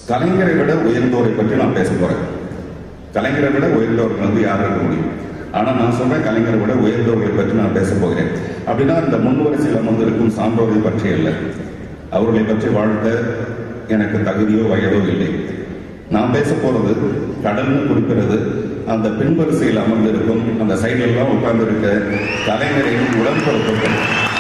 கலைஞரை விட உயர்ந்தோரை பற்றி நான் பேச போறேன் கலைஞரை விட உயர்ந்தவர்கள் வந்து யாரும் இருக்க முடியும் ஆனா நான் சொல்றேன் கலைஞரை விட உயர்ந்தவர்களை பற்றி நான் பேச போகிறேன் அப்படின்னா இந்த முன்வரிசையில் அமர்ந்திருக்கும் சான்றோரை பற்றி அல்ல அவர்களை பற்றி வாழ்த்த எனக்கு தகுதியோ வயதோ இல்லை நான் பேச போறது கடல்னு குறிப்பிடுறது அந்த பின்வரிசையில் அமர்ந்திருக்கும் அந்த சைடுல எல்லாம் உட்கார்ந்திருக்க கலைஞரின் உடன்பிறப்புகள்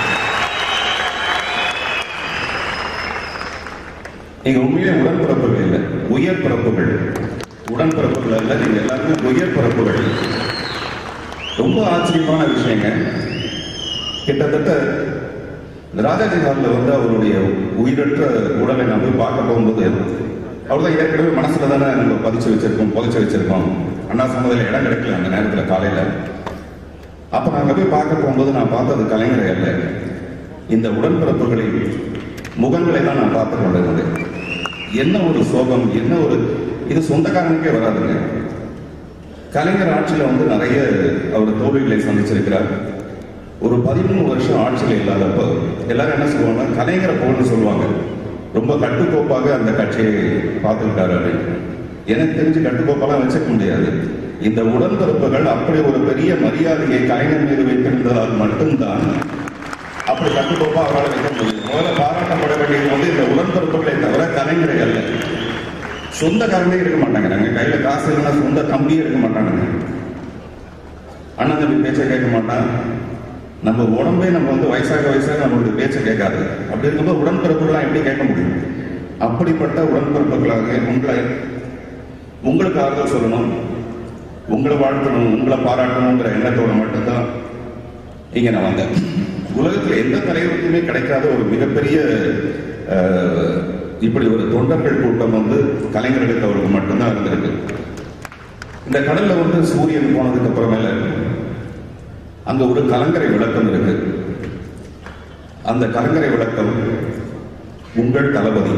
நீங்க உண்மையிலே உடன்பிறப்புகள் இல்லை உயர் பிறப்புகள் உடன்பிறப்புகள் அல்ல நீங்க எல்லாருமே உயர் பிறப்புகள் ரொம்ப ஆச்சரியமான விஷயங்க கிட்டத்தட்ட இந்த ராஜாஜி ஹாலில் வந்து அவருடைய உயிரற்ற உடலை நான் போய் பார்க்க போகும்போது அவர் தான் ஏற்கனவே மனசுல தானே நம்ம பதிச்சு வச்சிருக்கோம் புதைச்சு வச்சிருக்கோம் அண்ணா சம்மதியில் இடம் கிடைக்கல அந்த நேரத்தில் காலையில அப்ப நாங்க போய் பார்க்க போகும்போது நான் பார்த்தது கலைஞரை அல்ல இந்த உடன்பிறப்புகளின் முகங்களை தான் நான் பார்த்து கொண்டிருந்தேன் என்ன ஒரு சோகம் என்ன ஒரு இது சொந்தக்காரனுக்கே வராதுங்க கலைஞர் ஆட்சியில வந்து நிறைய அவர் தோல்விகளை சந்திச்சிருக்கிறார் ஒரு பதிமூணு வருஷம் ஆட்சியில் இல்லாதப்ப எல்லாரும் என்ன சொல்லுவாங்க கலைஞரை போகணும்னு சொல்லுவாங்க ரொம்ப கட்டுக்கோப்பாக அந்த கட்சியை பார்த்துக்கிட்டாரு அப்படின்னு எனக்கு தெரிஞ்சு கட்டுக்கோப்பெல்லாம் வச்சுக்க முடியாது இந்த உடன்பிறப்புகள் அப்படி ஒரு பெரிய மரியாதையை கலைஞர் மீது வைத்திருந்ததால் மட்டும்தான் அப்படி கட்டுக்கோப்பா அவரால் வைக்க முடியும் முதல்ல பாராட்டப்பட வேண்டியது வந்து இந்த உடன்பிறப்புகளை தவிர கலைஞரை அல்ல சொந்தக்காரங்களே இருக்க மாட்டாங்க நாங்க கையில காசு இல்லைன்னா சொந்த தம்பியே இருக்க மாட்டாங்க அண்ணன் தம்பி பேச்சை கேட்க மாட்டான் நம்ம உடம்பே நம்ம வந்து வயசாக வயசாக நம்மளுடைய பேச்சை கேட்காது அப்படி இருக்கும்போது உடன்பிறப்புகள்லாம் எப்படி கேட்க முடியும் அப்படிப்பட்ட உடன்பிறப்புகளாக உங்களை உங்களுக்கு ஆறுதல் சொல்லணும் உங்களை வாழ்த்தணும் உங்களை பாராட்டணுங்கிற எண்ணத்தோட மட்டும்தான் இங்க நான் வந்தேன் உலகத்துல எந்த தலைவருக்குமே கிடைக்காத ஒரு மிகப்பெரிய அஹ், இப்படி ஒரு தொண்டர்கள் கூட்டம் வந்து கலைஞர்களுக்கு அவருக்கு மட்டும்தான் இருந்திருக்கு இந்த கடல்ல வந்து சூரியன் போனதுக்கு அப்புறமேல அங்க ஒரு கலங்கரை விளக்கம் இருக்கு அந்த கலங்கரை விளக்கம் உங்கள் தளபதி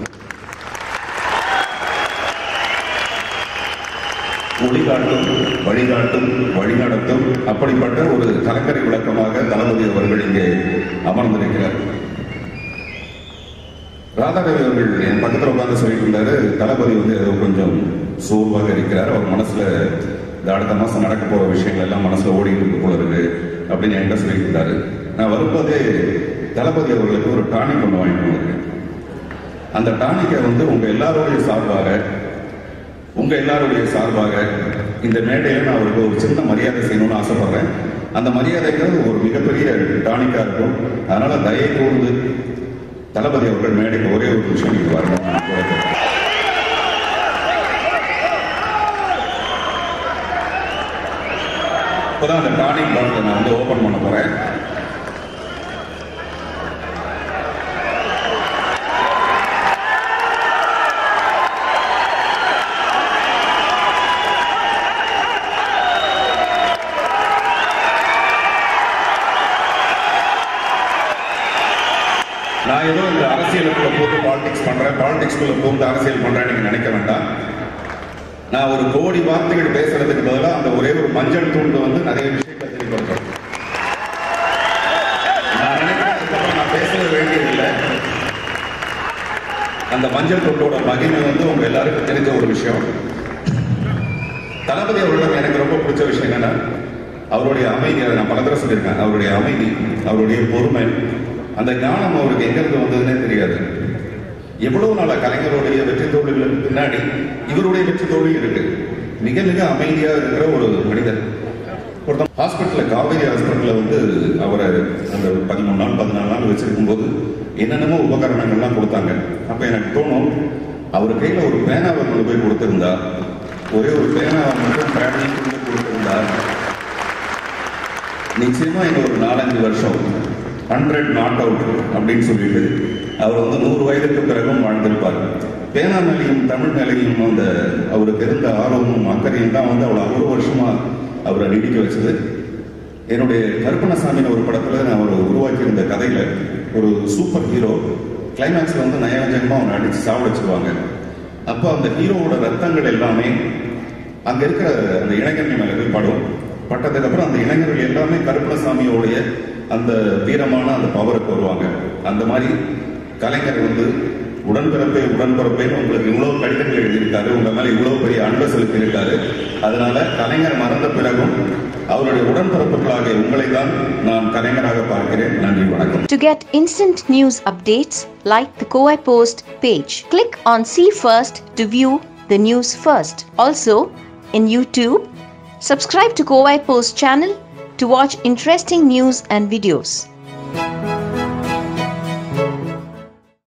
ஒளிகாட்டும் வழிகாட்டும் வழிநடத்தும் அப்படிப்பட்ட ஒரு கலங்கரை விளக்கமாக தளபதி அவர்கள் இங்கே அமர்ந்திருக்கிறார் ராதாரவி அவர்கள் என் பக்கத்தில் உட்கார்ந்து சொல்லிட்டு இருந்தாரு தளபதி வந்து ஏதோ கொஞ்சம் சோர்வாக இருக்கிறார் அவர் மனசுல இந்த அடுத்த மாசம் நடக்க போற விஷயங்கள் எல்லாம் மனசுல ஓடிட்டு இருக்கு போல இருக்கு அப்படின்னு என்கிட்ட சொல்லிட்டு இருந்தாரு நான் வரும்போதே தளபதி அவர்களுக்கு ஒரு டானிக் ஒன்று வாங்கிட்டு வந்திருக்கேன் அந்த டானிக்கை வந்து உங்க எல்லாருடைய சார்பாக உங்க எல்லாருடைய சார்பாக இந்த மேடையில நான் அவருக்கு ஒரு சின்ன மரியாதை செய்யணும்னு ஆசைப்படுறேன் அந்த மரியாதைங்கிறது ஒரு மிகப்பெரிய டானிக்கா இருக்கும் அதனால தயை கூர்ந்து தளபதி அவர்கள் மேடைக்கு ஒரே ஒரு நிமிஷம் நீங்க வரணும் நான் கேட்கிறேன். இப்போதான் அந்த டானிக் பாட்டில் நான் வந்து ஓபன் பண்ண போறேன் நான் ஏதோ இந்த அரசியலுக்குள்ள போட்டு பாலிடிக்ஸ் பண்றேன் பாலிடிக்ஸ்குள்ள போட்டு அரசியல் பண்றேன் நீங்க நினைக்க வேண்டாம் நான் ஒரு கோடி வார்த்தைகள் பேசுறதுக்கு பதிலாக அந்த ஒரே ஒரு மஞ்சள் தூண்டு வந்து நிறைய விஷயத்தை தெளிவுபடுத்துறேன் நான் நினைக்கிறேன் அதுக்கப்புறம் நான் பேசவே வேண்டியதில்லை அந்த மஞ்சள் தூண்டோட மகிமை வந்து உங்க எல்லாருக்கும் தெரிஞ்ச ஒரு விஷயம் தளபதி அவர்களிடம் எனக்கு ரொம்ப பிடிச்ச விஷயம் என்னன்னா அவருடைய அமைதி அதை நான் பல தடவை சொல்லியிருக்கேன் அவருடைய அமைதி அவருடைய பொறுமை அந்த ஞானம் அவருக்கு எங்கிருந்து வந்ததுன்னே தெரியாது எவ்வளவு நாளா கலைஞருடைய வெற்றி தோல்விகளுக்கு பின்னாடி இவருடைய வெற்றி தோல்வி இருக்கு மிக மிக அமைதியா இருக்கிற ஒரு மனிதர் ஒருத்தன் ஹாஸ்பிட்டல்ல காவேரி ஹாஸ்பிட்டல்ல வந்து அவரை அந்த பதிமூணு நாள் பதினாலு நாள் வச்சிருக்கும் போது என்னென்னமோ உபகரணங்கள்லாம் கொடுத்தாங்க அப்ப எனக்கு தோணும் அவர் கையில ஒரு பேனாவை கொண்டு போய் கொடுத்திருந்தா ஒரே ஒரு பேனாவை மட்டும் பிராணி கொண்டு கொடுத்திருந்தா நிச்சயமா இன்னும் ஒரு நாலஞ்சு வருஷம் ஹண்ட்ரட் நாட் அவுட் அப்படின்னு சொல்லிட்டு அவர் வந்து நூறு வயதுக்கு பிறகும் வாழ்ந்திருப்பார் பேனா மேலையும் தமிழ் மேலையும் அந்த அவருக்கு இருந்த ஆர்வமும் அக்கறையும் தான் வந்து அவளை அவ்வளோ வருஷமா அவரை நீடிக்க வச்சது என்னுடைய கருப்பணசாமின்னு ஒரு படத்துல நான் அவர் உருவாக்கியிருந்த கதையில ஒரு சூப்பர் ஹீரோ கிளைமேக்ஸ்ல வந்து நயவஞ்சகமா அவனை அடிச்சு சாவடிச்சிருவாங்க அப்போ அந்த ஹீரோவோட ரத்தங்கள் எல்லாமே அங்க இருக்கிற அந்த இளைஞர்கள் மேல போய் படும் பட்டதுக்கு அப்புறம் அந்த இளைஞர்கள் எல்லாமே கருப்பணசாமியோடைய அந்த வீரமான அந்த பவருக்கு வருவாங்க அந்த மாதிரி கலைஞர் வந்து உடன்பிறப்பே உடன்பிறப்பே உங்களுக்கு இவ்வளவு கடிதங்கள் எழுதியிருக்காரு உங்க மேல இவ்வளவு பெரிய அன்பை செலுத்தியிருக்காரு அதனால கலைஞர் மறந்த பிறகும் அவருடைய உடன்பிறப்புகளாக உங்களை தான் நான் கலைஞராக பார்க்கிறேன் நன்றி வணக்கம் To get instant news updates, like the Kowai Post page. Click on See First to view the news first. Also, in YouTube, subscribe to Kowai Post channel to watch interesting news and videos.